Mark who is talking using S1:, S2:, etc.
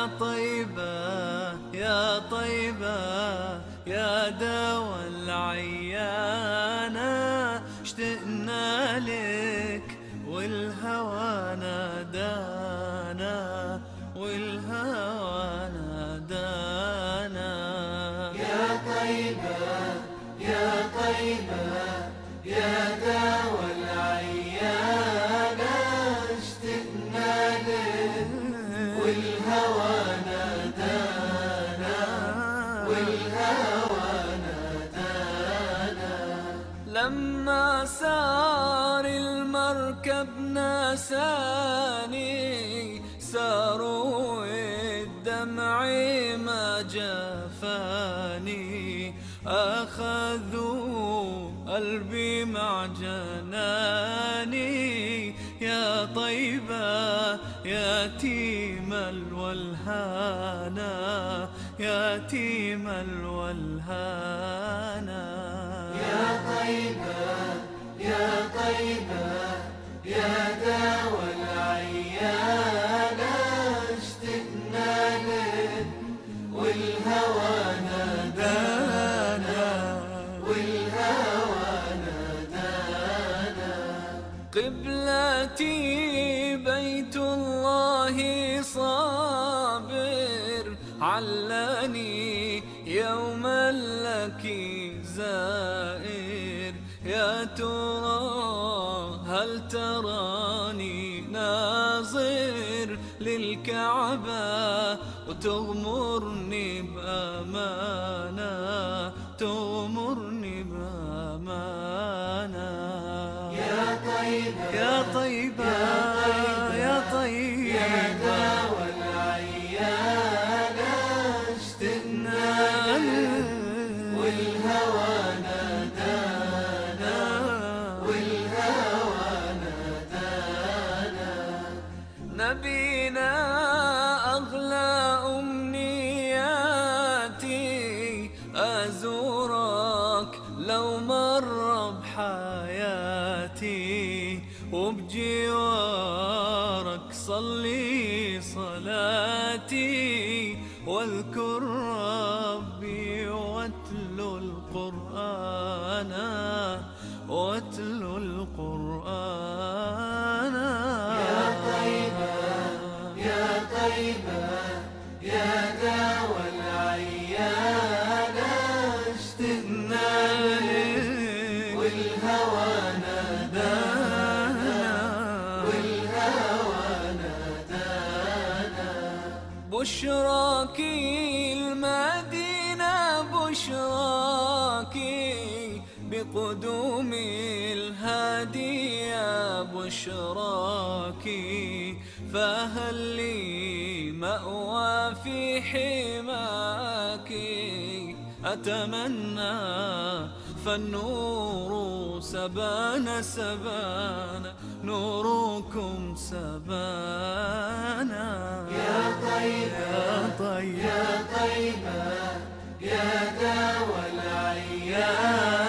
S1: يا طيبة يا طيبة يا دوا العيانة اشتقنا لك والهوى نادانا والهوى نادانا
S2: يا طيبة يا طيبة يا دوا العيانة اشتقنا لك والهوى نادانا والهوى نادانا
S1: لما سار المركب ناساني ساروا الدمع ما جفاني أخذوا قلبي مع جناني يا طيبة يتيم الولهانا يتيم الولهانا
S2: يا طيبة يا طيبة يا دوا العيانة اشتقنا لك والهوى نادانا والهوى نادانا
S1: قبلتي بيت الله صابر علاني يوما لك زائر يا ترى هل تراني ناظر للكعبة وتغمرني بأمانة تغمرني بأمانة
S2: يا طيبة
S1: يا طيبة يا طيبة
S2: يا دوا العيانة اشتقنا لك والهوى نادانا والهوى نادانا
S1: نبينا أغلى أمنياتي أزورك لو مر بحياتي وبجوارك صلي صلاتي واذكر ربي واتلو القرآن واتلو القرآن
S2: يا طيبة يا طيبة يا دوا العيانة اشتقنا لك والهوى نادانا والهوى نادانا
S1: بشراك المدينة بشراك بقدوم الهادي يا بشراك فهل لي مأوى في حماك أتمنى فالنور سبان سبان نوركم سبانا
S2: يا طيبة
S1: يا طيب
S2: يا طيبة يا دوا العيانة